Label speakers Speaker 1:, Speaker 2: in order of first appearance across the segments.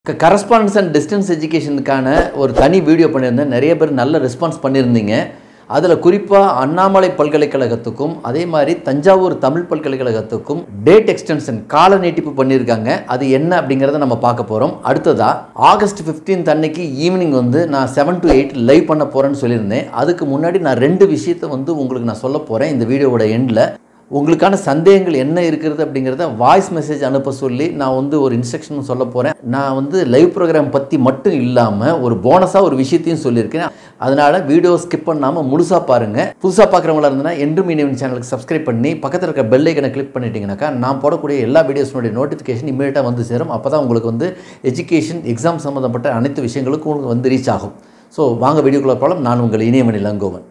Speaker 1: correspondence and distance எஜுகேஷனுக்கான ஒரு தனி video பண்ணியிருந்தேன் நிறைய பேர் நல்ல ரெஸ்பான்ஸ் பண்ணியிருந்தீங்க அதில் குறிப்பாக அண்ணாமலை பல்கலைக்கழகத்துக்கும் அதே மாதிரி தஞ்சாவூர் தமிழ் பல்கலைக்கழகத்துக்கும் டேட் எக்ஸ்டென்ஷன் கால நீட்டிப்பு பண்ணியிருக்காங்க அது என்ன அப்படிங்கிறத நம்ம பார்க்க போகிறோம் அடுத்ததாக ஆகஸ்ட் 15th அன்னைக்கு ஈவினிங் வந்து நான் செவன் டு எயிட் லைவ் பண்ண போகிறேன்னு சொல்லியிருந்தேன் அதுக்கு முன்னாடி நான் ரெண்டு விஷயத்தை வந்து உங்களுக்கு நான் சொல்ல போகிறேன் இந்த வீடியோவோட எண்டில் உங்களுக்கான சந்தேகங்கள் என்ன இருக்கிறது அப்படிங்கிறத வாய்ஸ் மெசேஜ் அனுப்ப சொல்லி நான் வந்து ஒரு இன்ஸ்ட்ரக்ஷன் சொல்ல போகிறேன் நான் வந்து லைவ் ப்ரோக்ராம் பற்றி மட்டும் இல்லாமல் ஒரு போனஸாக ஒரு விஷயத்தையும் சொல்லியிருக்கேன் அதனால் வீடியோ ஸ்கிப் பண்ணாமல் முழுசாக பாருங்கள் புதுசாக பார்க்குறவங்களா இருந்தனா என்று மீனிவன் சேனலுக்கு சப்ஸ்கிரைப் பண்ணி பக்கத்தில் இருக்க பெல் ஐக்கனை கிளிக் பண்ணிட்டீங்கன்னாக்கா நான் போடக்கூடிய எல்லா வீடியோஸினுடைய நோட்டிஃபிகேஷன் இமீடியட்டாக வந்து சேரும் அப்போ தான் உங்களுக்கு வந்து எஜுகேஷன் எக்ஸாம் சம்மந்தப்பட்ட அனைத்து விஷயங்களுக்கும் உங்களுக்கு வந்து ரீச் ஆகும் ஸோ வாங்க வீடியோக்குள்ளே போகலாம் நான் உங்கள் இனியமணி லங்கோவன்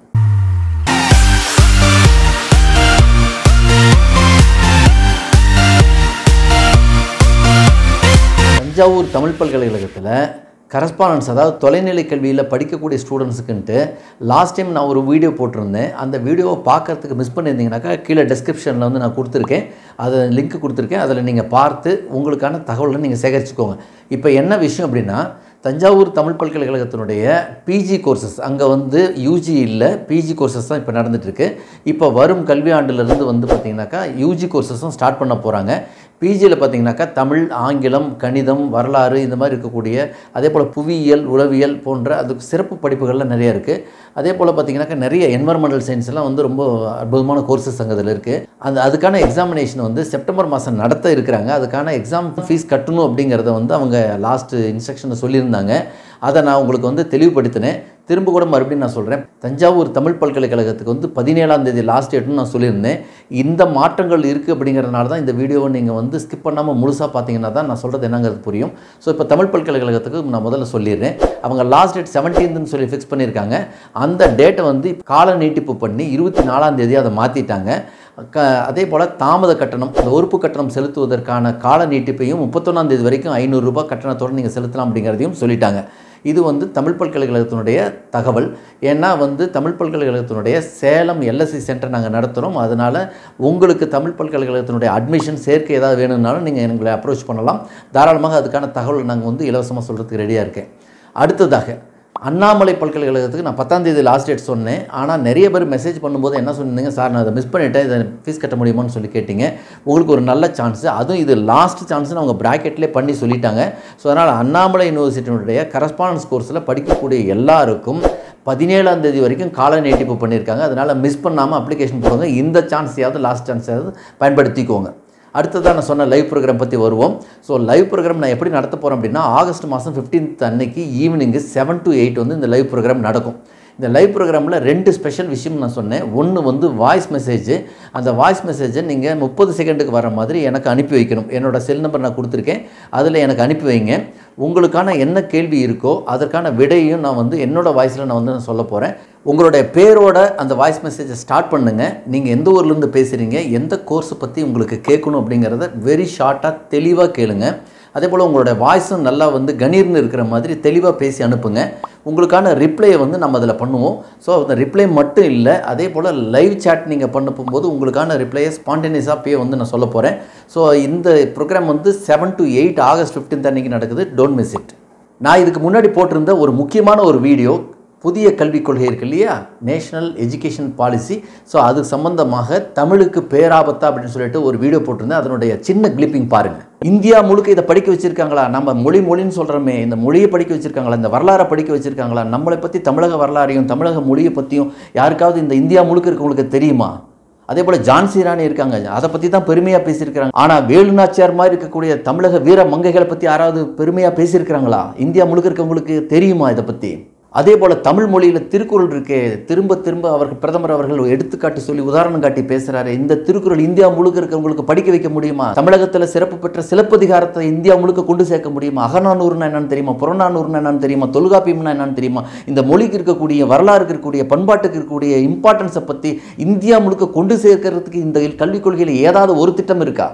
Speaker 1: தஞ்சாவூர் தமிழ் பல்கலைக்கழகத்தில் கரஸ்பாண்டன்ஸ் அதாவது தொலைநிலை கல்வியில் படிக்கக்கூடிய ஸ்டூடெண்ட்ஸுக்குன்ட்டு லாஸ்ட் டைம் நான் ஒரு வீடியோ போட்டிருந்தேன் அந்த வீடியோவை பார்க்கறதுக்கு மிஸ் பண்ணியிருந்தீங்கன்னாக்கா கீழே டிஸ்கிரிப்ஷனில் வந்து நான் கொடுத்துருக்கேன் அதை லிங்க் கொடுத்துருக்கேன் அதில் நீங்கள் பார்த்து உங்களுக்கான தகவலை நீங்கள் சேகரிச்சுக்கோங்க இப்போ என்ன விஷயம் அப்படின்னா தஞ்சாவூர் தமிழ் பல்கலைக்கழகத்தினுடைய பிஜி கோர்சஸ் அங்கே வந்து யூஜி இல்லை பிஜி கோர்சஸ் தான் இப்போ நடந்துகிட்ருக்கு இப்போ வரும் கல்வி ஆண்டிலிருந்து வந்து பார்த்திங்கனாக்கா யூஜி கோர்சஸும் ஸ்டார்ட் பண்ண போகிறாங்க பிஜியில் பார்த்தீங்கன்னாக்கா தமிழ் ஆங்கிலம் கணிதம் வரலாறு இந்த மாதிரி இருக்கக்கூடிய அதே போல் புவியியல் உளவியல் போன்ற அதுக்கு சிறப்பு படிப்புகள்லாம் நிறைய இருக்குது அதே போல் பார்த்தீங்கன்னாக்கா நிறைய என்வரன்மெண்டல் சயின்ஸ் எல்லாம் வந்து ரொம்ப அற்புதமான கோர்சஸ் அங்கே இதில் இருக்குது அந்த அதுக்கான எக்ஸாமினேஷன் வந்து செப்டம்பர் மாதம் நடத்த இருக்கிறாங்க அதுக்கான எக்ஸாம் ஃபீஸ் கட்டணும் அப்படிங்கிறத வந்து அவங்க லாஸ்ட் இன்ஸ்ட்ரக்ஷனில் சொல்லியிருந்தாங்க அதை நான் உங்களுக்கு வந்து தெளிவுபடுத்தினேன் திரும்ப கூட மறுபடியும் நான் சொல்கிறேன் தஞ்சாவூர் தமிழ் பல்கலைக்கழகத்துக்கு வந்து பதினேழாம் தேதி லாஸ்ட் டேட்னு நான் சொல்லியிருந்தேன் இந்த மாற்றங்கள் இருக்குது அப்படிங்கிறனால தான் இந்த வீடியோவை நீங்கள் வந்து ஸ்கிப் பண்ணாமல் முழுசாக பார்த்தீங்கன்னா தான் நான் சொல்கிறது என்னங்கிறது புரியும் ஸோ இப்போ தமிழ் பல்கலைக்கழகத்துக்கு நான் முதல்ல சொல்லிடுறேன் அவங்க லாஸ்ட் டேட் செவன்டீன்த்னு சொல்லி ஃபிக்ஸ் பண்ணியிருக்காங்க அந்த டேட்டை வந்து கால நீட்டிப்பு பண்ணி இருபத்தி நாலாம் தேதி அதை மாற்றிட்டாங்க க அதே போல் தாமத கட்டணம் அந்த உறுப்பு கட்டணம் செலுத்துவதற்கான கால நீட்டிப்பையும் முப்பத்தொன்னாம் தேதி வரைக்கும் ஐநூறுரூபா கட்டணத்தோடு நீங்கள் செலுத்தலாம் அப்படிங்கிறதையும் சொல்லிட்டாங்க இது வந்து தமிழ் பல்கலைக்கழகத்தினுடைய தகவல் ஏன்னா வந்து தமிழ் பல்கலைக்கழகத்தினுடைய சேலம் எல்எஸ்சி சென்டர் நாங்கள் நடத்துகிறோம் அதனால் உங்களுக்கு தமிழ் பல்கலைக்கழகத்தினுடைய அட்மிஷன் சேர்க்கை ஏதாவது வேணும்னாலும் நீங்கள் எங்களை அப்ரோச் பண்ணலாம் தாராளமாக அதுக்கான தகவல் நாங்கள் வந்து இலவசமாக சொல்கிறதுக்கு ரெடியாக இருக்கேன் அடுத்ததாக அண்ணாமலை பல்கலைக்கழகத்துக்கு நான் பத்தாம் தேதி லாஸ்ட் டேட் சொன்னேன் ஆனால் நிறைய பேர் மெசேஜ் பண்ணும்போது என்ன சொன்னீங்க சார் நான் அதை மிஸ் பண்ணிட்டேன் இதை ஃபீஸ் கட்ட முடியுமான்னு சொல்லி கேட்டிங்க உங்களுக்கு ஒரு நல்ல சான்ஸ் அதுவும் இது லாஸ்ட் சான்ஸ்னு அவங்க ப்ராக்கெட்லேயே பண்ணி சொல்லிட்டாங்க ஸோ அதனால் அண்ணாமலை யூனிவர்சிட்டியினுடைய கரஸ்பாண்டன்ஸ் கோர்ஸில் படிக்கக்கூடிய எல்லாருக்கும் பதினேழாம் தேதி வரைக்கும் கால நீட்டிப்பு பண்ணியிருக்காங்க அதனால் மிஸ் பண்ணாமல் அப்ளிகேஷன் போடுங்க இந்த சான்ஸையாவது லாஸ்ட் சான்ஸையாவது பயன்படுத்திக்கோங்க அடுத்ததாக நான் சொன்ன லைவ் ப்ரோக்ராம் பற்றி வருவோம் ஸோ லைவ் ப்ரோக்ராம் நான் எப்படி நடத்த போகிறேன் அப்படின்னா ஆகஸ்ட் மாதம் ஃபிஃப்டீன்த் அன்னைக்கு ஈவினிங்கு செவன் டு எயிட் வந்து இந்த லைவ் ப்ரோக்ராம் நடக்கும் இந்த லைவ் ப்ரோக்ராமில் ரெண்டு ஸ்பெஷல் விஷயம் நான் சொன்னேன் ஒன்று வந்து வாய்ஸ் மெசேஜ் அந்த வாய்ஸ் மெசேஜை நீங்கள் முப்பது செகண்டுக்கு வர மாதிரி எனக்கு அனுப்பி வைக்கணும் என்னோடய செல் நம்பர் நான் கொடுத்துருக்கேன் அதில் எனக்கு அனுப்பி வைங்க உங்களுக்கான என்ன கேள்வி இருக்கோ அதற்கான விடையும் நான் வந்து என்னோடய வாய்ஸில் நான் வந்து நான் சொல்ல போகிறேன் உங்களுடைய பேரோட அந்த வாய்ஸ் மெசேஜை ஸ்டார்ட் பண்ணுங்கள் நீங்கள் எந்த ஊர்லேருந்து பேசுகிறீங்க எந்த கோர்ஸை பற்றி உங்களுக்கு கேட்கணும் அப்படிங்கிறத வெரி ஷார்ட்டாக தெளிவாக கேளுங்க அதே போல் உங்களோட வாய்ஸும் நல்லா வந்து கணீர்னு இருக்கிற மாதிரி தெளிவாக பேசி அனுப்புங்க உங்களுக்கான ரிப்ளையை வந்து நம்ம அதில் பண்ணுவோம் ஸோ அந்த ரிப்ளை மட்டும் இல்லை அதே போல் லைவ் சேட் நீங்கள் பண்ண போகும்போது உங்களுக்கான ரிப்ளையை ஸ்பான்டேனியஸாக பே வந்து நான் சொல்ல போகிறேன் ஸோ இந்த ப்ரோக்ராம் வந்து seven to eight August fifteenth அன்றைக்கி நடக்குது டோன்ட் மிஸ் இட் நான் இதுக்கு முன்னாடி போட்டிருந்த ஒரு முக்கியமான ஒரு வீடியோ புதிய கல்விக் கொள்கை இருக்கு இல்லையா நேஷனல் எஜுகேஷன் பாலிசி ஸோ அது சம்பந்தமாக தமிழுக்கு பேராபத்தா அப்படின்னு சொல்லிட்டு ஒரு வீடியோ போட்டிருந்தேன் அதனுடைய சின்ன கிளிப்பிங் பாருங்கள் இந்தியா முழுக்க இதை படிக்க வச்சிருக்காங்களா நம்ம மொழி மொழின்னு சொல்கிறோமே இந்த மொழியை படிக்க வச்சிருக்காங்களா இந்த வரலாறை படிக்க வச்சிருக்காங்களா நம்மளை பற்றி தமிழக வரலாறையும் தமிழக மொழியை பற்றியும் யாருக்காவது இந்த இந்தியா முழுக்க இருக்கவங்களுக்கு தெரியுமா அதே போல் ஜான்சி ராணி இருக்காங்க அதை பற்றி தான் பெருமையாக பேசியிருக்கிறாங்க ஆனால் வேலுநாச்சியார் மாதிரி இருக்கக்கூடிய தமிழக வீர மங்கைகளை பற்றி யாராவது பெருமையாக பேசியிருக்கிறாங்களா இந்தியா முழுக்க இருக்கவங்களுக்கு தெரியுமா இதை பற்றி அதே போல் தமிழ் மொழியில் திருக்குறள் இருக்கே திரும்ப திரும்ப அவர்கள் பிரதமர் அவர்கள் எடுத்துக்காட்டி சொல்லி உதாரணம் காட்டி பேசுகிறாரு இந்த திருக்குறள் இந்தியா முழுக்க இருக்கிறவங்களுக்கு படிக்க வைக்க முடியுமா தமிழகத்தில் சிறப்பு பெற்ற சிலப்பதிகாரத்தை இந்தியா முழுக்க கொண்டு சேர்க்க முடியுமா அகநானூறுனா என்னன்னு தெரியுமா புறநானூறுனா என்னன்னு தெரியுமா தொல்காப்பியம்னா என்னன்னு தெரியுமா இந்த மொழிக்கு இருக்கக்கூடிய வரலாறுக்கு இருக்கக்கூடிய பண்பாட்டுக்கு இருக்கக்கூடிய இம்பார்ட்டன்ஸை பற்றி இந்தியா முழுக்க கொண்டு சேர்க்கறதுக்கு இந்த கல்விக் கொள்கையில் ஏதாவது ஒரு திட்டம் இருக்கா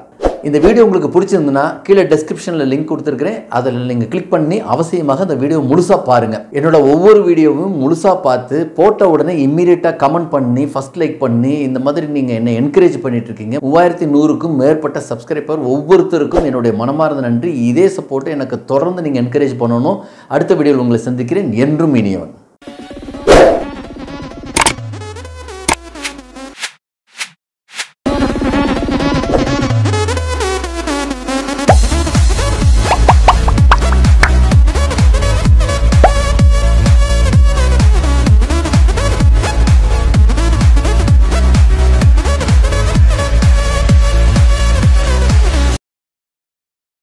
Speaker 1: இந்த வீடியோ உங்களுக்கு பிடிச்சிருந்துன்னா கீழே டெஸ்கிரிப்ஷனில் லிங்க் கொடுத்துருக்கிறேன் அதில் நீங்கள் கிளிக் பண்ணி அவசியமாக அந்த வீடியோ முழுசாக பாருங்கள் என்னோட ஒவ்வொரு வீடியோவும் முழுசாக பார்த்து போட்ட உடனே இம்மீடியட்டாக கமெண்ட் பண்ணி ஃபர்ஸ்ட் லைக் பண்ணி இந்த மாதிரி நீங்கள் என்னை என்கரேஜ் பண்ணிட்டு இருக்கீங்க மூவாயிரத்தி நூறுக்கும் மேற்பட்ட சப்ஸ்கிரைபர் ஒவ்வொருத்தருக்கும் என்னுடைய மனமார்ந்த நன்றி இதே சப்போர்ட்டை எனக்கு தொடர்ந்து நீங்கள் என்கரேஜ் பண்ணணும் அடுத்த வீடியோவில் உங்களை சந்திக்கிறேன் என்றும் இனியவன்